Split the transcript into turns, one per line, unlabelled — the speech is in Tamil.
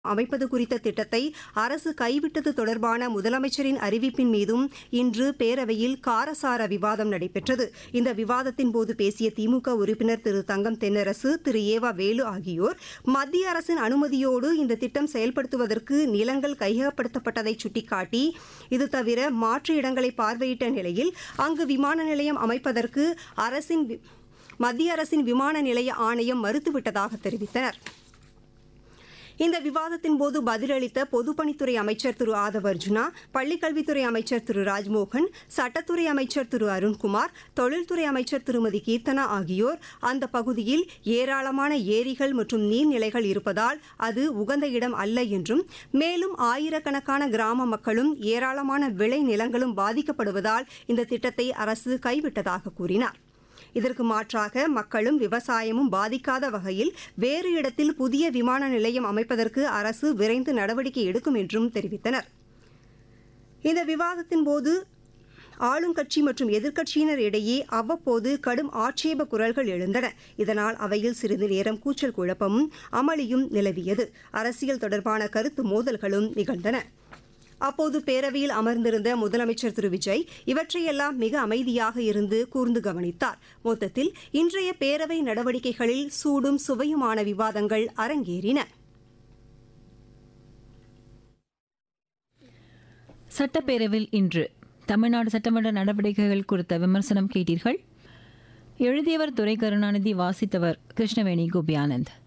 அமைப்பது குறித்த திட்டத்தை அரசு கைவிட்டது தொடர்பான முதலமைச்சரின் அறிவிப்பின் மீதும் இன்று பேரவையில் காரசார விவாதம் நடைபெற்றது இந்த விவாதத்தின் போது பேசிய திமுக உறுப்பினர் திரு தங்கம் தென்னரசு திரு ஏவா வேலு ஆகியோர் மத்திய அரசின் அனுமதியோடு இந்த திட்டம் செயல்படுத்துவதற்கு நிலங்கள் கையகப்படுத்தப்பட்டதை சுட்டிக்காட்டி இது தவிர மாற்று இடங்களை பார்வையிட்ட நிலையில் அங்கு விமான நிலையம் அமைப்பதற்கு அரசின் வி- மத்திய அரசின் விமான நிலைய ஆணையம் மறுத்துவிட்டதாக தெரிவித்தனர் இந்த விவாதத்தின் போது பதிலளித்த பொதுப்பணித்துறை அமைச்சர் திரு ஆதவ் அர்ஜுனா பள்ளிக்கல்வித்துறை அமைச்சர் திரு ராஜ்மோகன் சட்டத்துறை அமைச்சர் திரு அருண்குமார் தொழில்துறை அமைச்சர் திருமதி கீர்த்தனா ஆகியோர் அந்த பகுதியில் ஏராளமான ஏரிகள் மற்றும் நீர்நிலைகள் இருப்பதால் அது உகந்த இடம் அல்ல என்றும் மேலும் ஆயிரக்கணக்கான கிராம மக்களும் ஏராளமான விளை நிலங்களும் பாதிக்கப்படுவதால் இந்த திட்டத்தை அரசு கைவிட்டதாக கூறினார் இதற்கு மாற்றாக மக்களும் விவசாயமும் பாதிக்காத வகையில் வேறு இடத்தில் புதிய விமான நிலையம் அமைப்பதற்கு அரசு விரைந்து நடவடிக்கை எடுக்கும் என்றும் தெரிவித்தனர் இந்த விவாதத்தின் போது ஆளுங்கட்சி மற்றும் எதிர்க்கட்சியினர் இடையே அவ்வப்போது கடும் ஆட்சேப குரல்கள் எழுந்தன இதனால் அவையில் சிறிது நேரம் கூச்சல் குழப்பமும் அமளியும் நிலவியது அரசியல் தொடர்பான கருத்து மோதல்களும் நிகழ்ந்தன அப்போது பேரவையில் அமர்ந்திருந்த முதலமைச்சர் திரு விஜய் இவற்றையெல்லாம் மிக அமைதியாக இருந்து கூர்ந்து கவனித்தார் மொத்தத்தில் இன்றைய பேரவை நடவடிக்கைகளில் சூடும் சுவையுமான விவாதங்கள் அரங்கேறின
சட்டப்பேரவையில் இன்று தமிழ்நாடு சட்டமன்ற நடவடிக்கைகள் குறித்த விமர்சனம் கேட்டீர்கள் எழுதியவர் துரை கருணாநிதி வாசித்தவர் கிருஷ்ணவேணி கோபியானந்த்